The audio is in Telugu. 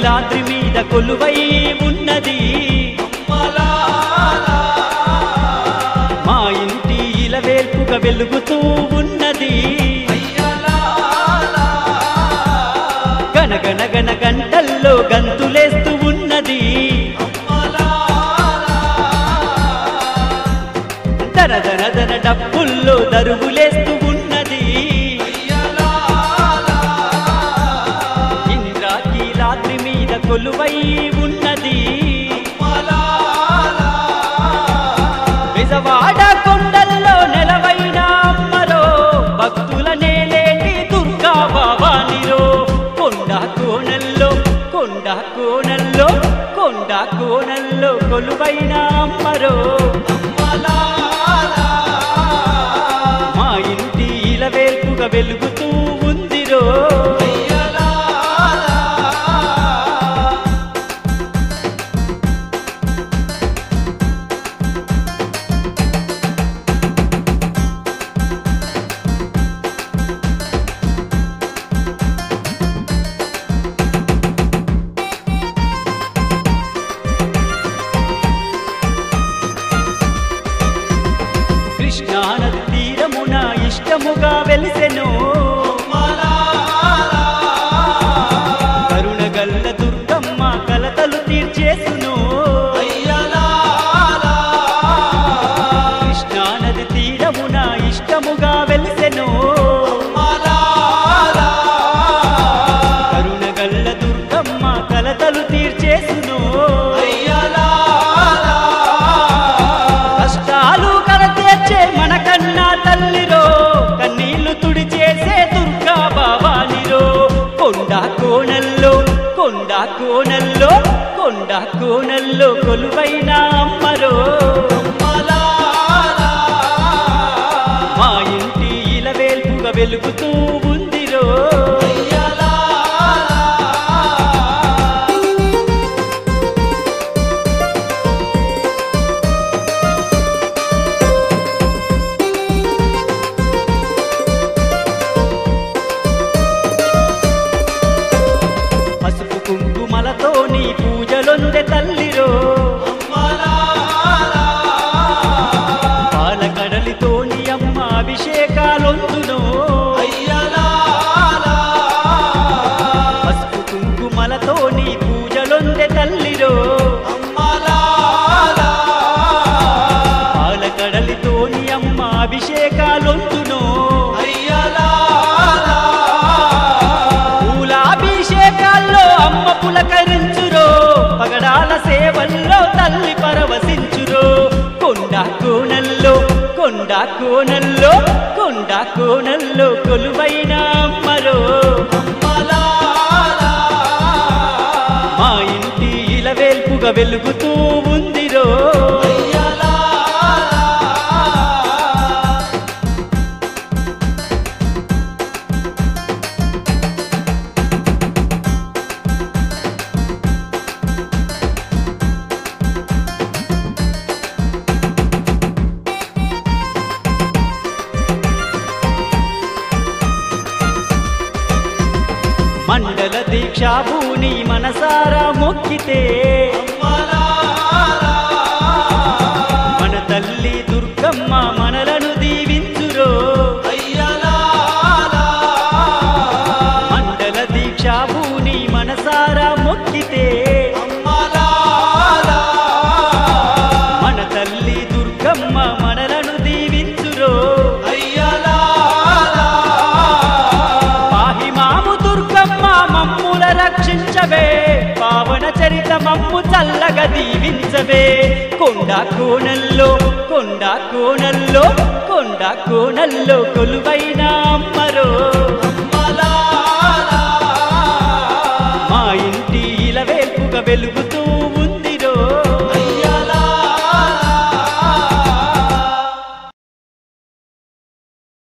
ఇంద్రాకీలాద్రి మీద కొలువై ఉన్నది మా ఇంటి ఇలవేల్పుగా వెలుగుతూ ఉన్నది గనగన గన గంటల్లో గంతులేస్తూ ఉన్నది దర దర దర డప్పుల్లో దరువులేస్తూ ఉన్నది ఇంద్రాకీలాద్రి మీద కొలువై ఉన్నది విజవాడ కొండల్లో నెలవైన అమ్మరో భక్తుల నేలేటి దుర్గా భవానిరో కొండ కోణల్లో కొండ కోణల్లో కొండ కోణల్లో కొలువైన అమ్మరో మా ఇంటి ఇలవేల్పుగా వెలుగుతూ ఉందిరో కృష్ణానది తీరమున ఇష్టముగా వెలిసెను కరుణగల్ల దుర్గమ్మ కలతలు తీర్చేసును కృష్ణానది తీరమున ఇష్టముగా వెలిసెను కరుణగల్ల దుర్గమ్మ కలతలు తీర్చేసును కష్టాలు కరతీర్చే మనకన్నా తల్లిరో కన్నీళ్లు తుడిచేసే దుర్గా భవానిరో కొండ కోణల్లో కొండ కోణల్లో కొండ కోణల్లో కొలువైన అమ్మరో మా ఇంటి ఇలవేల్పుగా వెలుగుతూ ఉందిరో పసుపు కుంకుమలతో నీ పూజలొందె తల్లిరో పాలకడలితో నీ అమ్మ అభిషేకాలొందును పసుపు కుంకుమలతో నీ పూజలొందె తల్లిరో పాలకడలితో నీ అమ్మ అభిషేకాలొందును పూలాభిషేకాల్లో అమ్మ పులకరించురో పగడాల సేవల్లో తల్లి పరవశించురో కొండ కోణల్లో కొండ కోణల్లో కొండ కోణల్లో కొలువైన అమ్మరో మా ఇంటి ఇలవేల్పుగా వెలుగుతూ ఉందిరో మండల దీక్షాభూని మనసారా మొక్కితే మన తల్లి దుర్గమ్మ మనలను దీవించురో మండల దీక్షాభూని మనసారా మొక్కితే మన తల్లి దుర్గమ్మ మనలను దీవించురో పాహి మాము దుర్గమ్మ మమ్ముల రక్షించవే పావన చరిత మమ్ము చల్లగా దీవించవే కొండ కోణల్లో కొండ కోణల్లో కొండ కోణల్లో కొలువైన అమ్మ